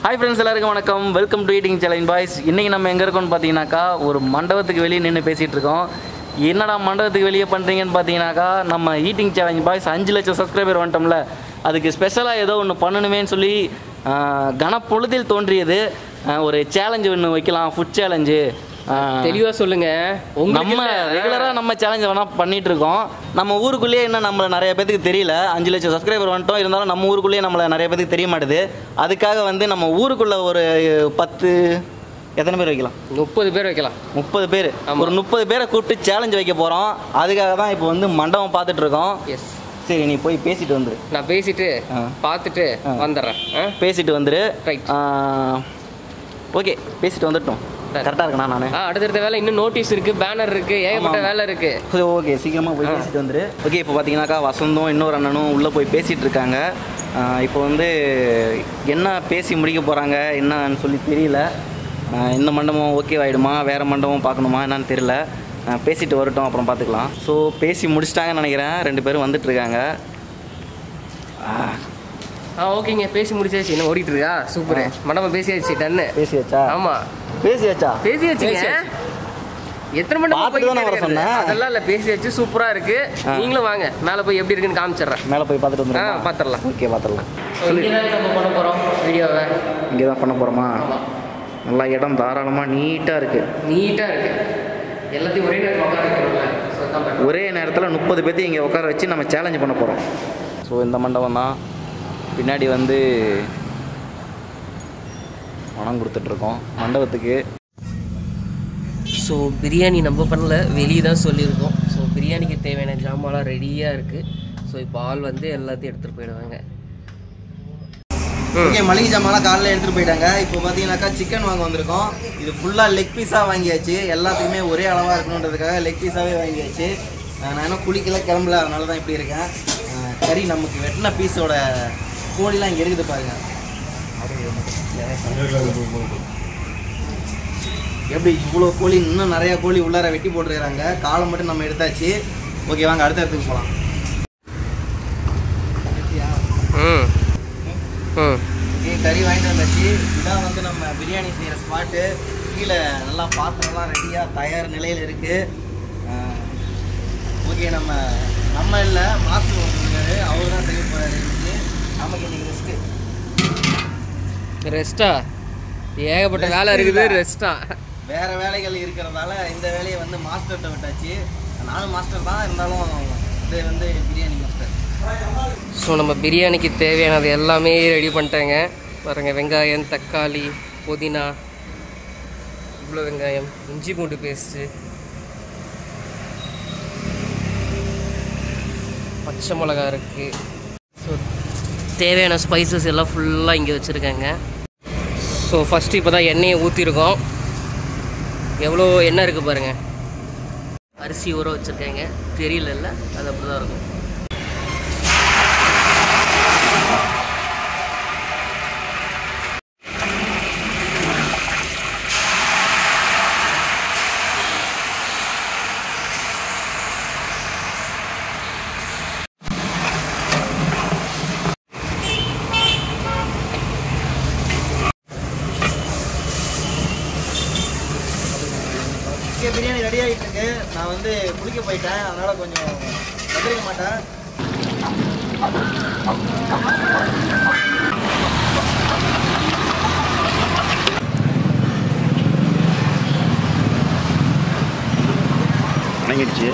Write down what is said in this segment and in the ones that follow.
Hi friends எல்லாருக்கும் வணக்கம் welcome to eating challenge boys இன்றைக்கி நம்ம எங்கே இருக்கோம்னு பார்த்தீங்கன்னாக்கா ஒரு மண்டபத்துக்கு வெளியே நின்று பேசிகிட்டு இருக்கோம் என்னடா மண்டபத்துக்கு வெளியே பண்ணுறீங்கன்னு பார்த்தீங்கன்னாக்கா நம்ம ஈட்டிங் சேலஞ்ச் பாய்ஸ் அஞ்சு லட்சம் சப்ஸ்கிரைபர் வந்துட்டோம்ல அதுக்கு ஸ்பெஷலாக ஏதோ ஒன்று பண்ணணுமேன்னு சொல்லி ஆஹ், கனப்பொழுதில் தோன்றியது ஆஹ், ஒரு சேலஞ்சு ஒன்று வைக்கலாம் ஃபுட் சேலஞ்சு தெளிவா சொல்லுங்க உங்களுக்கு நம்ம இல்ல. ரெகுலராக நம்ம சேலஞ்ச் வேணா பண்ணிட்டு இருக்கோம் நம்ம ஊருக்குள்ளேயே இன்னும் நம்மள நிறைய பேத்துக்கு தெரியல அஞ்சு லட்சம் சப்ஸ்கிரைபர் வந்துட்டோம் இருந்தாலும் நம்ம ஊருக்குள்ளேயே நம்மள நிறைய பேத்துக்கு தெரிய மாட்டுது அதுக்காக வந்து நம்ம ஊருக்குள்ள ஒரு பத்து எத்தனை பேர் வைக்கலாம் முப்பது பேர் வைக்கலாம் முப்பது பேர் ஒரு முப்பது பேரை கூப்பிட்டு சேலஞ்ச் வைக்க போகிறோம் அதுக்காக தான் இப்போ வந்து மண்டபம் பார்த்துட்டு இருக்கோம் எஸ் சரி நீ போய் பேசிட்டு வந்துரு நான் பேசிட்டு ஆ. பார்த்துட்டு வந்துடுறேன் ஆ? பேசிட்டு வந்துரு Right. ஓகே பேசிட்டு வந்துட்டோம் கரெக்டாக இருக்கணா நான் ஆ அடுத்தடுத்த வேலை இன்னும் நோட்டீஸ் இருக்கு பேனர் இருக்கு ஏகப்பட்ட ஆமா. வேலை இருக்கு சரி ஓகே சீக்கிரமாக போய் பேசிட்டு வந்துரு ஓகே இப்போ பார்த்தீங்கன்னாக்கா வசந்தும் இன்னொரு அண்ணனும் உள்ளே போய் பேசிகிட்டு இருக்காங்க ஆஹ் இப்போ வந்து என்ன பேசி முடிக்க போகிறாங்க என்னன்னு சொல்லி தெரியல ஆஹ் இந்த மண்டபம் ஓகே ஆகிடுமா வேறு மண்டபம் பார்க்கணுமா என்னன்னு தெரியல ஆஹ் பேசிட்டு வரட்டும் அப்புறம் பார்த்துக்கலாம் ஸோ பேசி முடிச்சிட்டாங்கன்னு நினைக்கிறேன் ரெண்டு பேரும் வந்துட்டு இருக்காங்க ஆ ஓகேங்க பேசி முடிச்சாச்சு என்ன ஓடிட்டு இருக்கா சூப்பர் மண்டபம் பேசியாச்சு டன்னு பேசியாச்சா ஆமா பேசியாச்சா பேசியாச்சுங்க எத்தனை மண்டபம் பார்த்துட்டு தானே வர போய்கிட்டே இருக்கிறது? சொன்னேன். அதெல்லாம் இல்ல பேசியாச்சு சூப்பரா இருக்கு நீங்களும் வாங்க மேல போய் எப்படி இருக்குன்னு காமிச்சிடுறேன் மேலே போய் பார்த்துட்டு ஆ வந்துடுறோம் பார்த்துடலாம் ஓகே பார்த்துடலாம் நம்ம பண்ண போறோம் வீடியோவை இங்கே தான் பண்ண போகிறோமா நல்லா இடம் தாராளமாக நீட்டாக இருக்குது நீட்டா இருக்கு எல்லாத்தையும் ஒரே நேரத்தில் உட்கார வைக்கிறோம்ல ஸோ தான் better. ஒரே நேரத்தில் முப்பது பேர்த்தையும் இங்கே உட்கார வச்சு நம்ம சேலஞ்ச் பண்ண போகிறோம் ஸோ இந்த மண்டபம் தான் பின்னாடி வந்து பணம் கொடுத்துட்ருக்கோம் மண்டபத்துக்கு ஸோ பிரியாணி நம்ம பண்ணல வெளியே தான் சொல்லியிருக்கோம் ஸோ பிரியாணிக்கு தேவையான ஜாமான்லாம் ரெடியாக இருக்குது ஸோ இப்போ ஆள் வந்து எல்லாத்தையும் எடுத்துகிட்டு போயிடுவாங்க ஓகே மளிகை ஜாமான்லாம் காலையில் எடுத்துகிட்டு போயிட்டாங்க இப்போ பார்த்தீங்கன்னாக்கா சிக்கன் வாங்க வந்திருக்கோம் இது ஃபுல்லாக லெக் பீஸாக வாங்கியாச்சு எல்லாத்துக்குமே ஒரே அளவாக இருக்கணுன்றதுக்காக லெக் பீஸாகவே வாங்கியாச்சு அஹ் நான் இன்னும் குளிக்கல கிளம்பல அதனால தான் இப்படி இருக்கேன் அஹ் கறி நமக்கு வெட்டின பீஸோட கோழிலாம் இங்கே இருக்குது பாருங்க எப்படி இவ்வளோ கோழி இன்னும் நிறையா கோழி உள்ளார வெட்டி போட்டுருக்காங்க காலை மட்டும் நம்ம எடுத்தாச்சு ஓகே வாங்க அடுத்த இடத்துக்கு போகலாம் ம் ம் ஓகே கறி வாங்கிட்டு வந்தாச்சு இதான் வந்து நம்ம பிரியாணி செய்கிற ஸ்பாட்டு கீழே நல்லா பாத்திரம்லாம் ரெடியாக தயார் நிலையில் இருக்குது ஓகே நம்ம நம்ம இல்லை மாஸ்டர் வந்துருக்காரு அவர் தான் செய்ய போகிறாரு இன்னைக்கு நமக்கு இன்னைக்கு ரெஸ்ட்டு ரெஸ்ட்டா ஏகப்பட்ட வேலை இருக்குது ரெஸ்ட்டா வேறு வேலைகள் இருக்கிறதால இந்த வேலையை வந்து மாஸ்டர்கிட்ட விட்டாச்சு நானும் மாஸ்டர் தான் இருந்தாலும் இது வந்து பிரியாணி மாஸ்டர் ஸோ நம்ம பிரியாணிக்கு தேவையானது எல்லாமே ரெடி பண்ணிட்டாங்க பாருங்க வெங்காயம் தக்காளி புதினா இவ்வளோ வெங்காயம் இஞ்சி பூண்டு பேஸ்ட்டு பச்சை மிளகா இருக்குது ஸோ தேவையான ஸ்பைசஸ் எல்லாம் ஃபுல்லாக இங்கே வச்சுருக்காங்க ஸோ ஃபஸ்ட்டு இப்போ தான் எண்ணெயை ஊற்றிருக்கோம் எவ்வளோ எண்ணெய் இருக்குது பாருங்கள் அரிசி ஊற வச்சுருக்காங்க தெரியலல்ல அது அப்படி தான் இருக்கும் ஓகே பிரியாணி ரெடி ஆகிட்டு இருக்கு நான் வந்து குளிக்க போயிட்டேன் அதனால் கொஞ்சம் வந்துருக்க மாட்டேன் வணங்கிடுச்சு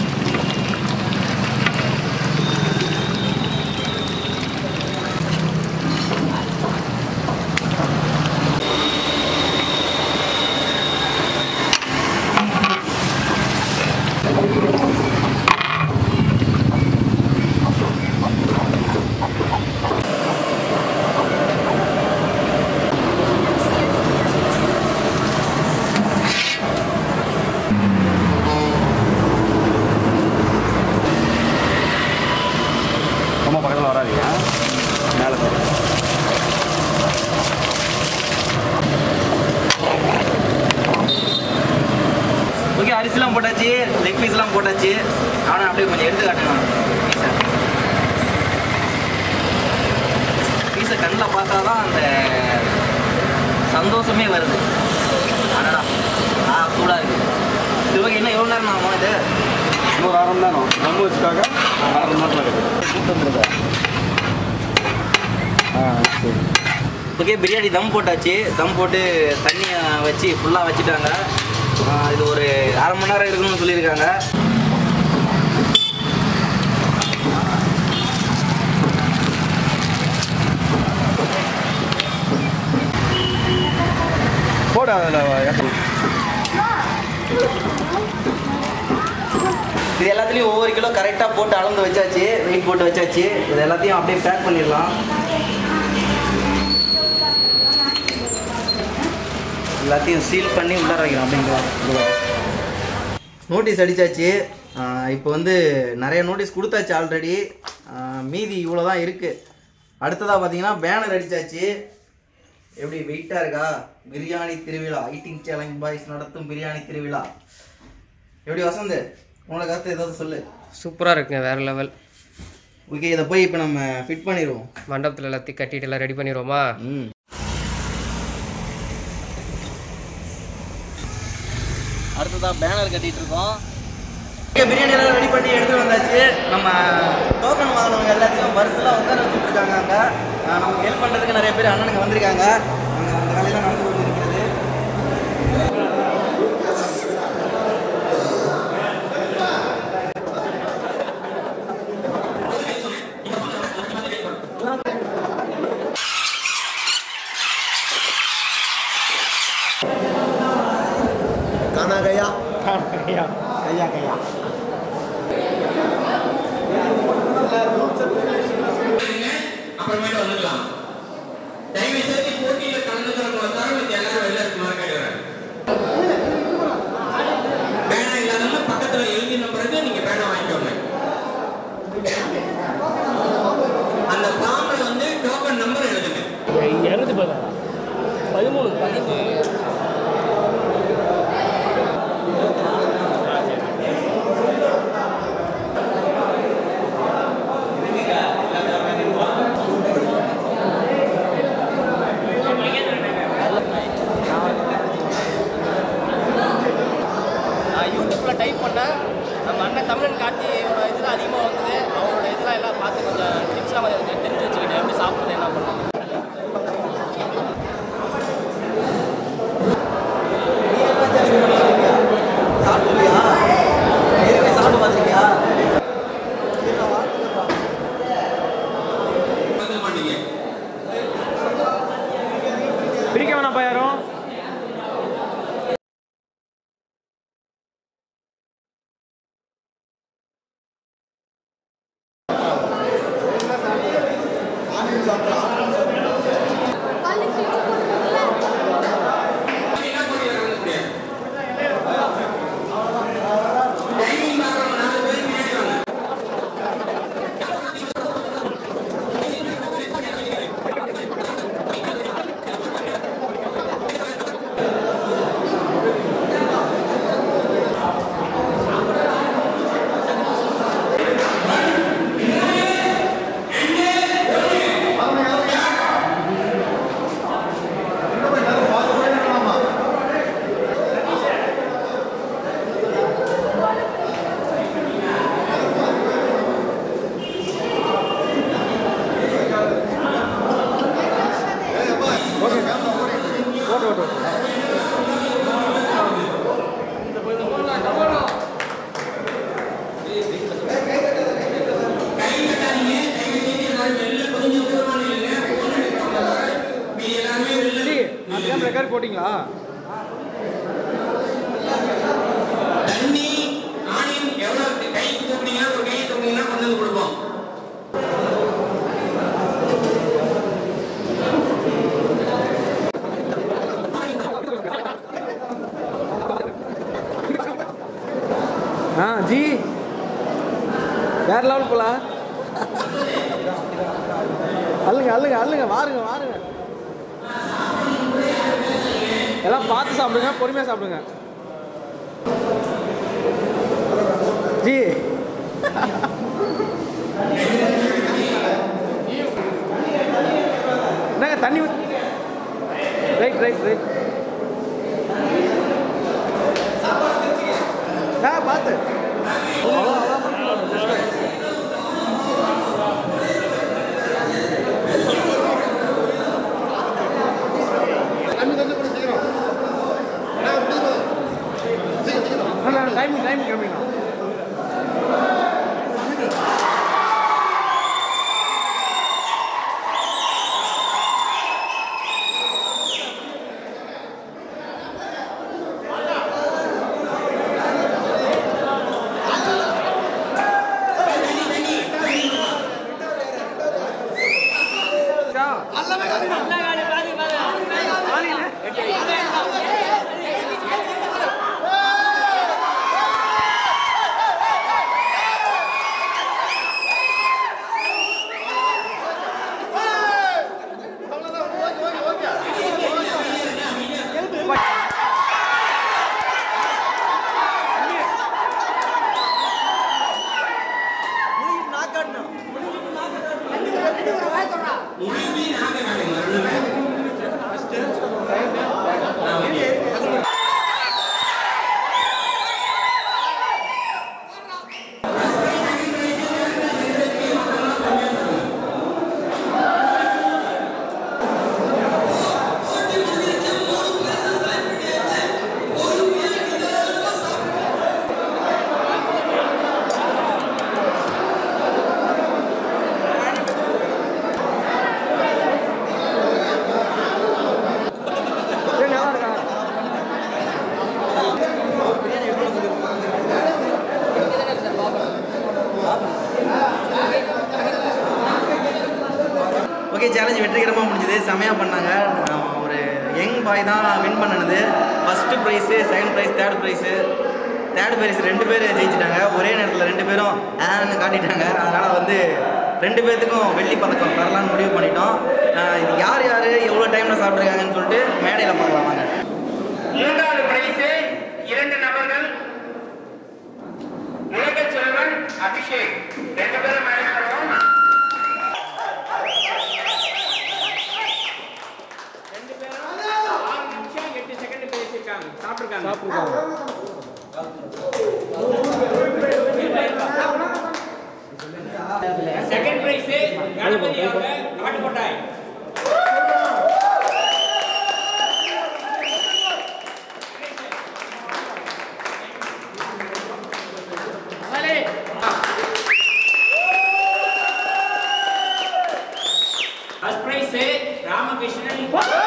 ரொம்ப பக்கத்தில் வராதீங்க மேலே ஓகே அரிசிலாம் போட்டாச்சு லெக் பீஸ்லாம் போட்டாச்சு ஆனால் அப்படியே கொஞ்சம் எடுத்து காட்டுங்க பீஸை கண்ணில் பார்த்தா தான் அந்த வாசமே வருது அடடா ஆ சூடாக இருக்கு இது ஓகே இன்னும் எவ்வளோ நேரம் ஆகும் இது இன்னொரு அரை மணி நேரம் நம்ம வச்சுக்காக அரை மணி நேரத்தில் இருக்குது கூட்டு வந்துருக்கா ஆ சரி ஓகே பிரியாணி தம் போட்டாச்சு தம் போட்டு தண்ணியை வச்சு ஃபுல்லாக வச்சுட்டாங்க ஆ, இது ஒரு அரை மணி நேரம் இருக்கணும்னு சொல்லியிருக்காங்க போட அதில் இது எல்லாத்துலேயும் ஒவ்வொரு கிலோ கரெக்டாக போட்டு அளந்து வச்சாச்சு வெயிட் போட்டு வச்சாச்சு இது எல்லாத்தையும் அப்படியே பேக் பண்ணிடலாம் எல்லாத்தையும் சீல் பண்ணி உள்ளார வைக்கிறோம் அப்படிங்கிற நோட்டீஸ் அடித்தாச்சு இப்போ வந்து நிறைய நோட்டீஸ் கொடுத்தாச்சு ஆல்ரெடி மீதி இவ்வளோ தான் இருக்குது அடுத்ததாக பார்த்தீங்கன்னா பேனர் அடித்தாச்சு எப்படி வெயிட்டாக இருக்கா பிரியாணி திருவிழா ஐட்டிங் சேலஞ்ச் பாய்ஸ் நடத்தும் பிரியாணி திருவிழா எப்படி வசந்த் உங்களோட கருத்து ஏதாவது சொல்லு சூப்பராக இருக்குங்க வேறு லெவல் ஓகே இதை போய் இப்போ நம்ம ஃபிட் பண்ணிடுவோம் மண்டபத்தில் எல்லாத்தையும் கட்டிட்டு எல்லாம் ரெடி பண்ணிடுவோமா ம் அடுத்ததாக பேனர் கட்டிட்டு இருக்கோம் ஓகே பிரியாணி எல்லாம் ரெடி பண்ணி எடுத்து வந்தாச்சு நம்ம டோக்கன் வாங்கினவங்க எல்லாத்தையும் பரிசுலாம் உட்கார வச்சுட்டு இருக்காங்க அங்கே அஹ் நமக்கு ஹெல்ப் பண்ணுறதுக்கு நிறைய பேர் அண்ணனுங்க வந்திருக்காங்க அங்கே அந்த வேலையெல்லாம் நடந்து கொண்டு இருக்கிறது खाना गया கையா கையா கையா அப்புறமேட்டு வந்துக்கலாம் தயவு செய்து போட்டியில கலந்துக்கிறவங்க தவிர மத்த எல்லாரும் வெளில இருக்குமாறு கேட்கிறேன் பேனா இல்லாதவங்க பக்கத்துல எழுதின பிறகு நீங்க பேனா வாங்கிக்கோங்க அந்த ஃபார்ம்ல வந்து டோக்கன் நம்பர் எழுதுங்க இரநூத்தி பதினாறு பதிமூணு பதிமூணு நான் யூடியூப்பில் டைப் பண்ணேன் நம்ம அண்ணன் தமிழன் கார்த்தியோட இதில் அதிகமாக வந்தது அவங்களோட இதெல்லாம் எல்லாம் பார்த்து கொஞ்சம் டிப்ஸ்லாம் கொஞ்சம் தெரிஞ்சு வச்சுக்கிட்டேன் எப்படி சாப்பிட்றது என்ன பண்ணணும் சாப்பிட்டுருக்கியா ஏற்கனவே சாப்பிட்டு பார்த்துருக்கியா வந்து மாட்டீங்க பிரிக்க வேணாம்ப்பா யாரும் என்ன பண்ணி வரணும் டைமிங் பார்க்குறவங்க நாலு பேர் பின்னாடி வாங்க ஓட்டு ஓட்டு ஓட்டு அந்த ரெக்கார்ட் போட்டிங்களா தண்ணி ஆனியன் எவ்வளவு கை தூக்குனீங்கன்னா ஒரு கை தூக்குனீங்கன்னா கொண்டு வந்து கொடுப்போம் ஆ ஜி வேற லெவல் போலாம் அள்ளுங்க அள்ளுங்க அள்ளுங்க வாருங்க வாருங்க எல்லாம் பார்த்து சாப்பிடுங்க பொறுமையாக சாப்பிடுங்க ஜி என்னங்க தண்ணி right right right timing timing கம்மிங்க முடிஞ்சு நாங்க நாங்க ஓகே சேலஞ்ச் வெற்றிகரமாக முடிஞ்சது செமையாக பண்ணாங்க அஹ் ஒரு யங் பாய் தான் வின் பண்ணனது first prize second prize third prize third prize ரெண்டு பேர் ஜெயிச்சிட்டாங்க ஒரே நேரத்தில் ரெண்டு பேரும் ஆன்னு காட்டிட்டாங்க அதனால் வந்து ரெண்டு பேர்த்துக்கும் வெள்ளி பதக்கம் தரலான்னு முடிவு பண்ணிட்டோம் அஹ் இது யார் யார் எவ்வளோ டைமில் சாப்பிட்ருக்காங்கன்னு சொல்லிட்டு மேடையில் பார்க்கலாம் வாங்க மூன்றாவது பிரைஸ் இரண்டு நபர்கள் உலக செல்வன் அபிஷேக் ரெண்டு பேரும் மேலே வருவோம் ரெண்டு பேரும் ஆறு நிமிஷம் எட்டு செகண்ட் பேசியிருக்காங்க சாப்பிட்டுருக்காங்க செகண்ட் பிரைஸ் கணபதி அவங்க காட்டுக்கோட்டாய் ஃபர்ஸ்ட் பிரைஸ் ராமகிருஷ்ணன்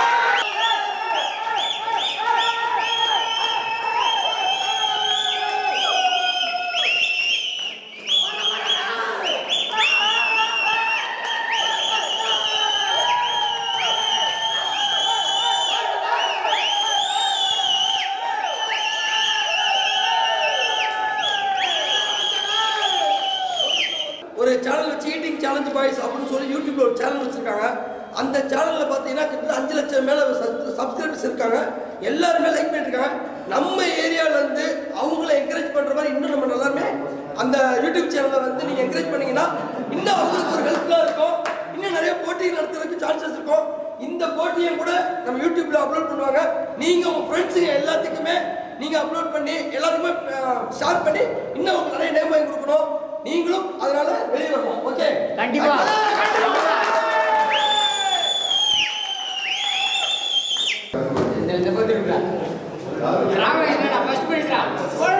ஒரு சேனல் வச்சு ஈட்டிங் சேலஞ்ச் பாய்ஸ் அப்படின்னு சொல்லி யூடியூப்ல ஒரு சேனல் வச்சிருக்காங்க அந்த சேனல்ல பார்த்தீங்கன்னா கிட்டத்தட்ட அஞ்சு லட்சம் மேல சப்ஸ்கிரைபர்ஸ் இருக்காங்க எல்லாருமே லைக் பண்ணிருக்காங்க நம்ம ஏரியால இருந்து அவங்கள என்கரேஜ் பண்ற மாதிரி இன்னும் நம்ம எல்லாருமே அந்த யூடியூப் சேனலை வந்து நீங்க என்கரேஜ் பண்ணீங்கன்னா இன்னும் அவங்களுக்கு ஒரு ஹெல்ப்ஃபுல்லா இருக்கும் இன்னும் நிறைய போட்டிகள் நடத்துறதுக்கு சான்சஸ் இருக்கும் இந்த போட்டியை கூட நம்ம யூடியூப்ல அப்லோட் பண்ணுவாங்க நீங்க உங்க ஃப்ரெண்ட்ஸுங்க எல்லாத்துக்குமே நீங்க அப்லோட் பண்ணி எல்லாருக்குமே ஷேர் பண்ணி இன்னும் உங்களுக்கு நிறைய நேம் வாங்கி கொடுக்கணும் நீங்களும் அதனால வெளியே வரணும் ஓகே கண்டிப்பா ராமகிருஷ்ணன் ஃபர்ஸ்ட் பிரைஸ்